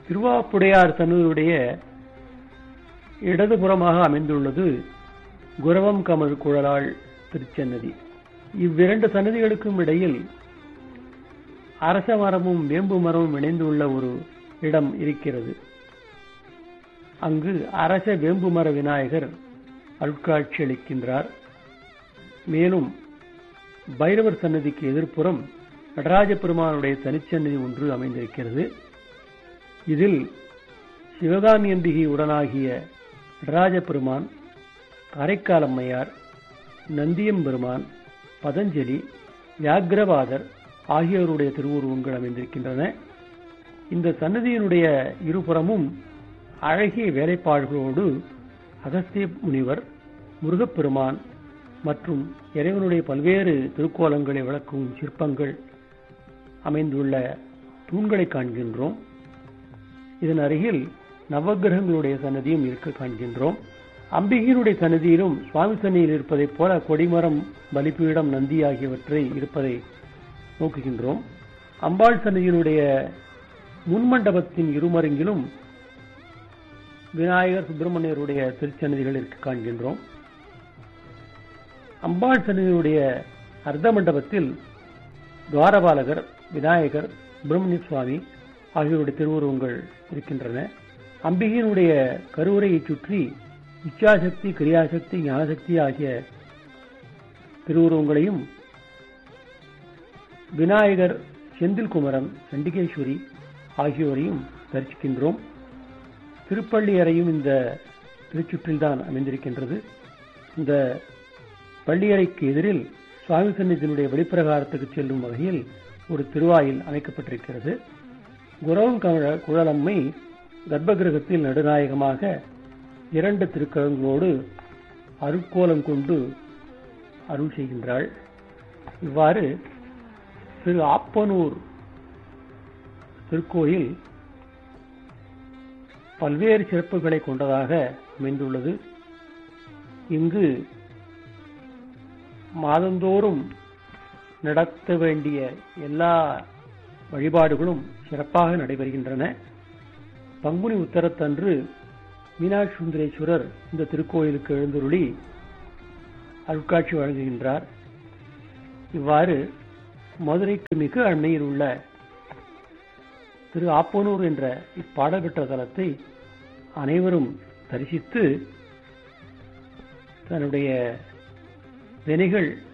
திருவாப்புடையார் சன்னதியுடைய இடதுபுறமாக அமைந்துள்ளது குரவம் கமல் குழலாள் திருச்சன்னதி இவ்விரண்டு சன்னதிகளுக்கும் இடையில் அரச மரமும் வேம்பு மரமும் இணைந்துள்ள ஒரு இடம் இருக்கிறது அங்கு அரச வேம்பு மர விநாயகர் அருட்காட்சி அளிக்கின்றார் மேலும் பைரவர் சன்னதிக்கு எதிர்ப்புறம் நடராஜ பெருமானுடைய தனிச்சன்னதி ஒன்று அமைந்திருக்கிறது இதில் சிவகாமி அம்பிகை உடனாகிய நடராஜ பெருமான் காரைக்கால் அம்மையார் நந்தியம்பெருமான் பதஞ்சலி வியாக்கிரவாதர் ஆகியோருடைய திருவுருவங்கள் அமைந்திருக்கின்றன இந்த சன்னதியினுடைய இருபுறமும் அழகிய வேலைப்பாடுகளோடு அகஸ்திய முனிவர் முருகப்பெருமான் மற்றும் இறைவனுடைய பல்வேறு திருக்கோலங்களை விளக்கும் சிற்பங்கள் அமைந்துள்ள தூண்களை காண்கின்றோம் இதன் அருகில் நவகிரகங்களுடைய சன்னதியும் இருக்க காண்கின்றோம் அம்பிகையினுடைய சன்னதியிலும் சுவாமி சன்னியில் இருப்பதைப் போல கொடிமரம் பலிப்பீடம் நந்தி ஆகியவற்றை இருப்பதை நோக்குகின்றோம் அம்பாள் சன்னதியினுடைய முன்மண்டபத்தின் இருமருங்கிலும் விநாயகர் சுப்பிரமணியருடைய திருச்சன்னதிகள் இருக்க காண்கின்றோம் அம்பாள் சன்னதியுடைய அர்த்த மண்டபத்தில் துவாரபாலகர் விநாயகர் சுப்பிரமணிய சுவாமி ஆகியோருடைய திருவுருவங்கள் இருக்கின்றன அம்பிகையினுடைய கருவறையை சுற்றி இச்சாசக்தி கிரியாசக்தி ஞானசக்தி ஆகிய திருவுருவங்களையும் விநாயகர் செந்தில் குமரன் சண்டிகேஸ்வரி ஆகியோரையும் தரிசிக்கின்றோம் திருப்பள்ளி அறையும் இந்த திருச்சுற்றில்தான் அமைந்திருக்கின்றது இந்த பள்ளியறைக்கு எதிரில் சுவாமி சன்னிதியினுடைய வெளிப்பிரகாரத்துக்கு செல்லும் வகையில் ஒரு திருவாயில் அமைக்கப்பட்டிருக்கிறது குரவம் குழலம்மை கர்ப்பகிரகத்தில் நடுநாயகமாக இரண்டு திருக்கரங்களோடு அருட்கோலம் கொண்டு அருள் செய்கின்றாள் இவ்வாறு திரு ஆப்பனூர் திருக்கோயில் பல்வேறு சிறப்புகளை கொண்டதாக அமைந்துள்ளது இங்கு மாதந்தோறும் நடத்த வேண்டிய எல்லா வழிபாடுகளும் சிறப்பாக நடைபெறுகின்றன பங்குனி உத்தரத்தன்று மீனாட்சி சுந்தரேஸ்வரர் இந்த திருக்கோயிலுக்கு எழுந்துருளி அருட்காட்சி வழங்குகின்றார் இவ்வாறு மதுரைக்கு மிக அண்மையில் உள்ள திரு ஆப்பனூர் என்ற இப்பாடல் பெற்ற தலத்தை அனைவரும் தரிசித்து தன்னுடைய வினைகள்